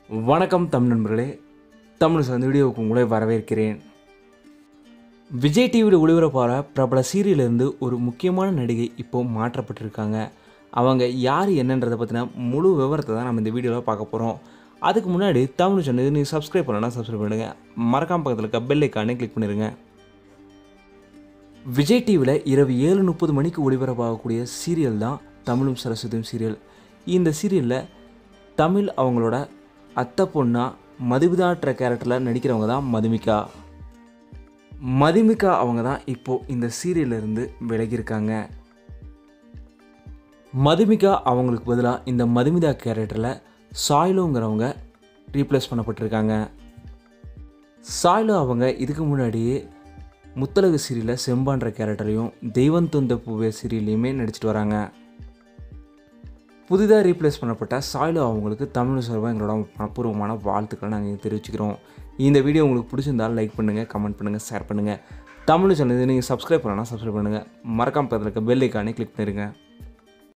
வணக்கம் தமிழ் நண்பர்களே தமிழ் சார்ந்த வீடியோவுக்கு உங்களை வரவேற்கிறேன் விஜய் டிவியில் ஒளிபரப்பாகிற பிரபல சீரியலிருந்து ஒரு முக்கியமான நடிகை இப்போ மாற்றப்பட்டிருக்காங்க அவங்க யார் என்னன்றதை பற்றின முழு விவரத்தை தான் நம்ம இந்த வீடியோவில் பார்க்க போகிறோம் அதுக்கு முன்னாடி தமிழ் சேனல் நீங்கள் சப்ஸ்கிரைப் பண்ணலாம் சப்ஸ்கிரைப் பண்ணுங்கள் மறக்காம பக்கத்தில் இருக்க பெல் ஐக்கானே கிளிக் பண்ணிடுங்க விஜய் டிவியில் இரவு ஏழு முப்பது மணிக்கு ஒளிபரப்பாகக்கூடிய சீரியல் தான் தமிழும் சரஸ்வதியும் சீரியல் இந்த சீரியலில் தமிழ் அவங்களோட அத்தை பொண்ணா மதுமிதான்ற கேரக்டரில் நடிக்கிறவங்க தான் மதுமிகா மதுமிகா அவங்க தான் இப்போது இந்த சீரியல்ல இருந்து விலகியிருக்காங்க மதுமிகா அவங்களுக்கு பதிலாக இந்த மதுமிதா கேரக்டரில் சாய்லுங்கிறவங்க ரீப்ளேஸ் பண்ணப்பட்டிருக்காங்க சாய்லு அவங்க இதுக்கு முன்னாடியே முத்தலகு சீரியலில் செம்பான்ற கேரக்டரையும் தெய்வம் தொந்த பூவே சீரியல்லையுமே நடிச்சிட்டு வராங்க புதிதாக ரீப்ளேஸ் பண்ணப்பட்ட சாய்லு அவங்களுக்கு தமிழ் சார்பாக எங்களோட மனப்பூர்வமான வாழ்த்துக்களை நாங்கள் தெரிவிச்சுக்கிறோம் இந்த வீடியோ உங்களுக்கு பிடிச்சிருந்தால் லைக் பண்ணுங்கள் கமெண்ட் பண்ணுங்கள் ஷேர் பண்ணுங்கள் தமிழ் சேனல் நீங்கள் சப்ஸ்கிரைப் பண்ணலாம் சப்ஸ்கிரைப் பண்ணுங்கள் மறக்காம பக்கத்தில் இருக்க பெல் ஐக்கானே கிளிக் பண்ணிடுங்க